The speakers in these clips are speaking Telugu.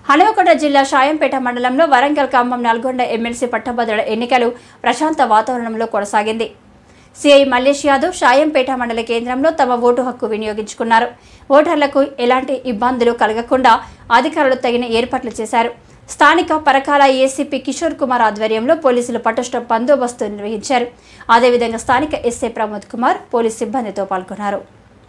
హనుమకొండ జిల్లా షాయంపేట మండలంలో వరంగల్ ఖమ్మం నల్గొండ ఎమ్మెల్సీ పట్టభద్రుల ఎన్నికలు ప్రశాంత వాతావరణంలో కొనసాగింది సిఐ మల్లేష్ యాదవ్ షాయంపేట మండల కేంద్రంలో తమ ఓటు హక్కు వినియోగించుకున్నారు ఓటర్లకు ఎలాంటి ఇబ్బందులు కలగకుండా అధికారులు తగిన ఏర్పాట్లు చేశారు స్థానిక పరకాల ఏసీపీ కిషోర్ కుమార్ ఆధ్వర్యంలో పోలీసులు పటిష్ట బందోబస్తు నిర్వహించారు అదేవిధంగా స్థానిక ఎస్ఐ ప్రమోద్ కుమార్ పోలీస్ సిబ్బందితో పాల్గొన్నారు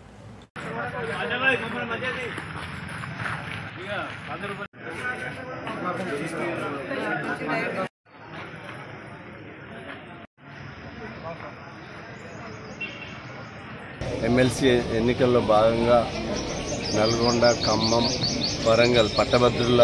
ఎమ్మెల్సీ ఎన్నికల్లో భాగంగా నల్గొండ ఖమ్మం వరంగల్ పట్టభద్రుల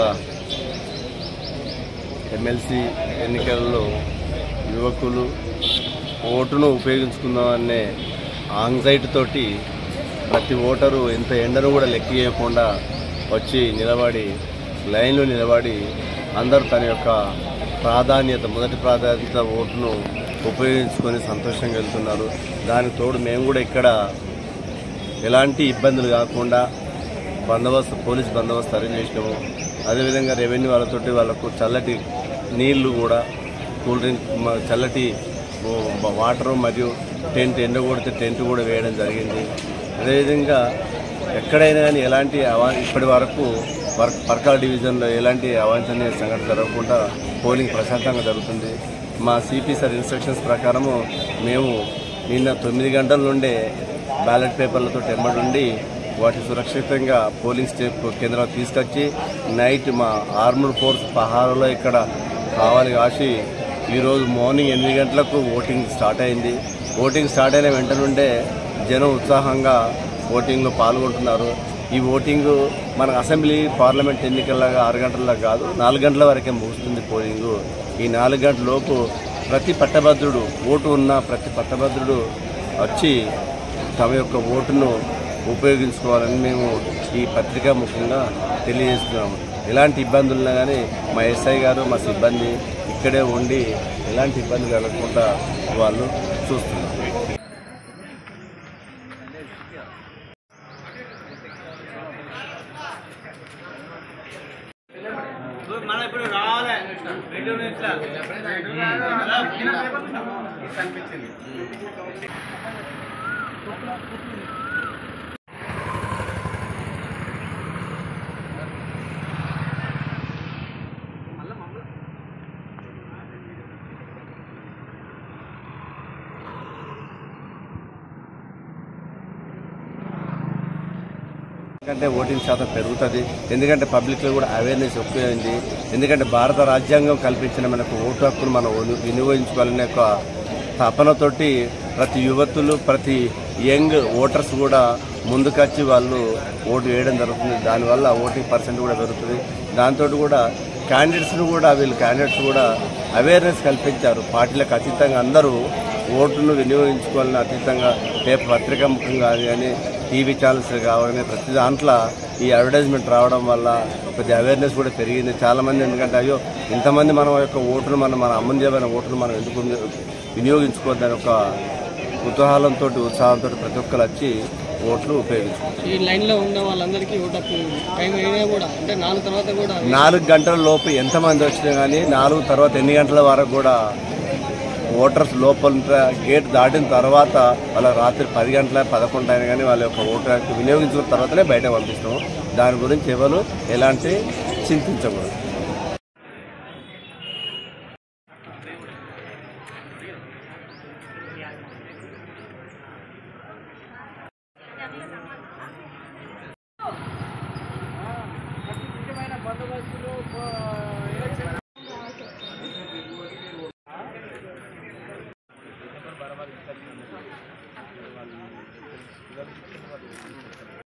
ఎమ్మెల్సీ ఎన్నికల్లో యువకులు ఓటును ఉపయోగించుకుందామనే ఆంగ్జైటీ తోటి ప్రతి ఓటరు ఎంత ఎండను కూడా లెక్క చేయకుండా వచ్చి నిలబడి లైన్లో నిలబడి అందరూ తన యొక్క ప్రాధాన్యత మొదటి ప్రాధాన్యత ఓటును ఉపయోగించుకొని సంతోషంగా వెళ్తున్నారు దానికి తోడు మేము కూడా ఇక్కడ ఎలాంటి ఇబ్బందులు కాకుండా బందోబస్తు పోలీస్ బందోబస్తు అరేంజ్ చేసినాము అదేవిధంగా రెవెన్యూ వాళ్ళతోటి వాళ్ళకు చల్లటి నీళ్లు కూడా కూల్ డ్రింక్ మ- చల్లటి ఓ, బ- వాటరు మరియు టెంట్ ఎండ కొడితే టెంట్ కూడా వేయడం జరిగింది అదేవిధంగా ఎక్కడైనా కానీ ఎలాంటి అవా ఇప్పటి వరకు వర్క్ పర్కాల డివిజన్లో ఎలాంటి అవాంఛనీయ సంఘటన జరగకుండా పోలింగ్ ప్రశాంతంగా జరుగుతుంది మా సిపి సార్ ఇన్స్ట్రక్షన్స్ ప్రకారము మేము నిన్న తొమ్మిది గంటల నుండే బ్యాలెట్ పేపర్లతో టెంబడి ఉండి వాటి సురక్షితంగా పోలింగ్ స్టేప్ కేంద్రాలకు తీసుకొచ్చి నైట్ మా ఆర్మడ్ ఫోర్స్ పహారాలో ఇక్కడ కావాలి కాసి ఈరోజు మార్నింగ్ ఎనిమిది గంటలకు ఓటింగ్ స్టార్ట్ అయింది ఓటింగ్ స్టార్ట్ అయిన వెంట నుండే జనం ఉత్సాహంగా ఓటింగ్లో పాల్గొంటున్నారు ఈ ఓటింగ్ మన అసెంబ్లీ పార్లమెంట్ ఎన్నికల్లాగా ఆరు గంటల్లో కాదు నాలుగు గంటల వరకే ముగుస్తుంది పోలింగ్ ఈ నాలుగు గంటల లోపు ప్రతి పట్టభద్రుడు ఓటు ఉన్న ప్రతి పట్టభద్రుడు వచ్చి తమ యొక్క ఓటును ఉపయోగించుకోవాలని మేము ఈ పత్రికా ముఖ్యంగా తెలియజేస్తున్నాము ఎలాంటి ఇబ్బందులు ఉన్నా కానీ మా ఎస్ఐ గారు మా సిబ్బంది ఇక్కడే ఉండి ఎలాంటి ఇబ్బంది కలగకుండా వాళ్ళు చూస్తున్నారు మన ఇప్పుడు రావాలి రెండు నిమిషాలు కనిపించింది ఎందుకంటే ఓటింగ్ శాతం పెరుగుతుంది ఎందుకంటే పబ్లిక్లో కూడా అవేర్నెస్ ఎక్కువైంది ఎందుకంటే భారత రాజ్యాంగం కల్పించిన మనకు ఓటు హక్కును మనం విని- వినియోగించుకోవాలనే ఒక తపనతోటి ప్రతి యువతులు ప్రతి యంగ్ ఓటర్స్ కూడా ముందుకొచ్చి వాళ్ళు ఓటు వేయడం జరుగుతుంది దానివల్ల ఓటింగ్ పర్సెంట్ కూడా పెరుగుతుంది దాంతో కూడా క్యాండిడేట్స్ను కూడా వీళ్ళు క్యాండిడేట్స్ కూడా అవేర్నెస్ కల్పించారు పార్టీలకు అతీతంగా అందరూ ఓటును వినియోగించుకోవాలని అతీతంగా పేపర్ పత్రికా ముఖంగా కానీ టీవీ ఛానల్స్ కావాలని ప్రతి దాంట్లో ఈ అడ్వర్టైజ్మెంట్ రావడం వల్ల కొద్దిగా అవేర్నెస్ కూడా పెరిగింది చాలామంది ఎందుకంటే అయ్యో ఇంతమంది మన యొక్క ఓటును మనం మన అమూల్యమైన ఓటును మనం ఎందుకు వినియోగించుకోవద్దని ఒక కుతూహలంతో ఉత్సాహంతో ప్రతి ఒక్కరు వచ్చి ఓట్లు ఉపయోగించుకుంటారు ఈ లైన్ లో ఉన్న వాళ్ళందరికీ ఓటు హక్కు టైం అయినా కూడా అంటే నాలుగు తర్వాత కూడా నాలుగు గంటల లోపు ఎంతమంది వచ్చినా కానీ నాలుగు తర్వాత ఎన్ని గంటల వరకు కూడా ఓటర్స్ లోపల ఉంటే గేట్ దాటిన తర్వాత వాళ్ళ రాత్రి పది గంటల పదకొండు అయినా కానీ వాళ్ళ యొక్క ఓటర్ హక్కు వినియోగించుకున్న తర్వాతనే బయట పంపిస్తాము దాని గురించి ఎవరు ఎలాంటి చింతించకూడదు ముఖ్యమైన బందోబస్తులు